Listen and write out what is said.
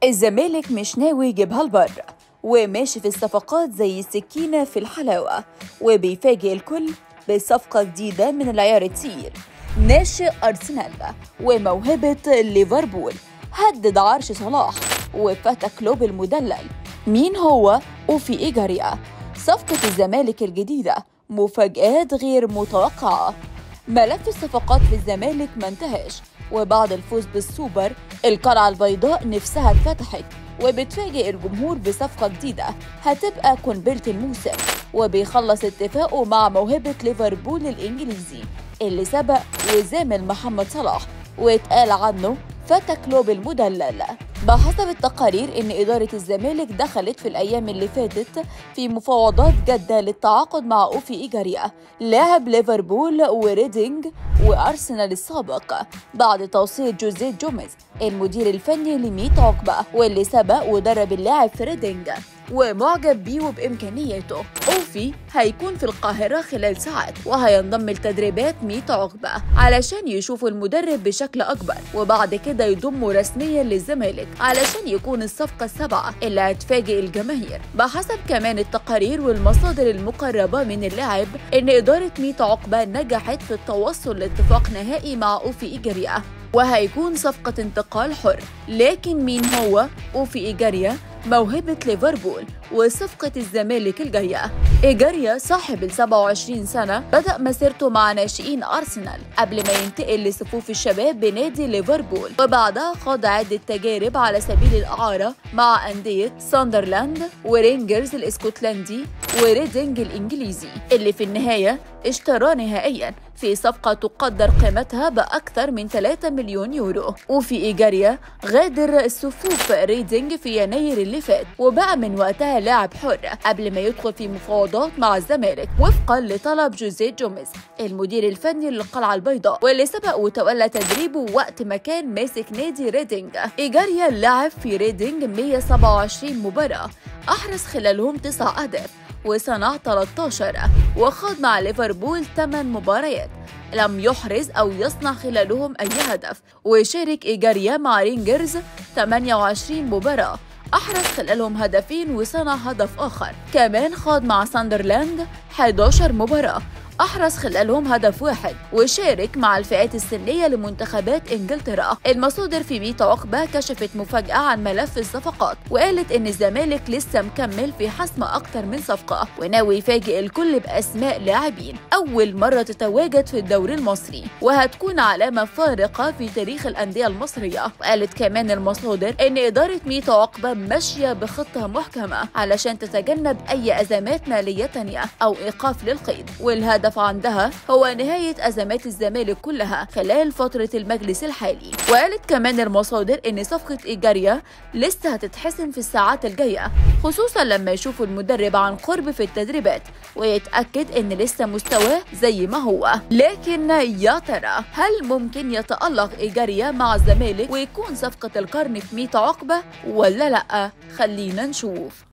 الزمالك مش ناوي يجيبها لبر وماشي في الصفقات زي السكينة في الحلاوة وبيفاجئ الكل بصفقة جديدة من العيار التقيل ناشئ أرسنال وموهبة ليفربول هدد عرش صلاح وفتى كلوب المدلل مين هو وفي إيجاريا صفقة الزمالك الجديدة مفاجآت غير متوقعة ملف الصفقات في الزمالك ما انتهاش وبعد الفوز بالسوبر القلعة البيضاء نفسها اتفتحت وبتفاجئ الجمهور بصفقة جديدة هتبقى قنبلة الموسم وبيخلص اتفاقه مع موهبة ليفربول الإنجليزي اللي سبق وزامل محمد صلاح واتقال عنه فتى كلوب المدلل بحسب التقارير ان اداره الزمالك دخلت في الايام اللي فاتت في مفاوضات جاده للتعاقد مع اوفي ايجاريا لاعب ليفربول وريدينج وارسنال السابق بعد توصيل جوزيه جوميز المدير الفني لميت عقبه واللي سبق ودرب اللاعب في ريدينج ومعجب بيه وبامكانياته اوفي هيكون في القاهره خلال ساعات وهينضم لتدريبات ميت عقبه علشان يشوفوا المدرب بشكل اكبر وبعد كده يضمه رسميا للزمالك علشان يكون الصفقه السابعه اللي هتفاجئ الجماهير بحسب كمان التقارير والمصادر المقربه من اللاعب ان اداره ميت عقبه نجحت في التوصل لاتفاق نهائي مع اوفي ايجاريا وهيكون صفقة انتقال حر لكن مين هو أوفي إيجاريا موهبة ليفربول وصفقة الزمالك الجاية إيجاريا صاحب ال 27 سنة بدأ مسيرته مع ناشئين أرسنال قبل ما ينتقل لصفوف الشباب بنادي ليفربول وبعدها خاض عدة تجارب على سبيل الإعارة مع أندية ساندرلاند ورينجرز الإسكتلندي وريدنج الإنجليزي اللي في النهاية اشتراه نهائيا في صفقة تقدر قيمتها بأكثر من 3 مليون يورو وفي إيجاريا غادر صفوف ريدنج في يناير اللي فات وبقى من وقتها لاعب حر قبل ما يدخل في مفاوضات مع الزمالك وفقا لطلب جوزيه جوميز المدير الفني للقلعة البيضاء واللي سبق وتولى تدريبه وقت ما كان ماسك نادي ريدنج إيجاريا لعب في ريدنج 127 مباراة أحرز خلالهم 9 أهداف وصنع 13 وخاض مع ليفربول 8 مباريات لم يحرز أو يصنع خلالهم أي هدف وشارك إيجاريا مع رينجرز 28 مباراة أحرز خلالهم هدفين وصنع هدف آخر كمان خاض مع ساندرلاند 11 مباراة أحرز خلالهم هدف واحد وشارك مع الفئات السنية لمنتخبات إنجلترا المصادر في بيت عقبة كشفت مفاجأة عن ملف الصفقات وقالت إن الزمالك لسه مكمل في حسم أكتر من صفقة وناوي يفاجئ الكل بأسماء لاعبين أول مرة تتواجد في الدوري المصري وهتكون علامة فارقة في تاريخ الأندية المصرية وقالت كمان المصادر إن إدارة ميت عقبة ماشية بخطة محكمة علشان تتجنب أي أزمات مالية تانية أو إيقاف للقيد والهدف الهدف عندها هو نهاية أزمات الزمالك كلها خلال فترة المجلس الحالي وقالت كمان المصادر إن صفقة إيجاريا لسه هتتحسم في الساعات الجاية خصوصا لما يشوفوا المدرب عن قرب في التدريبات ويتأكد إن لسه مستواه زي ما هو لكن يا ترى هل ممكن يتألق إيجاريا مع الزمالك ويكون صفقة القرن في 100 عقبة ولا لأ خلينا نشوف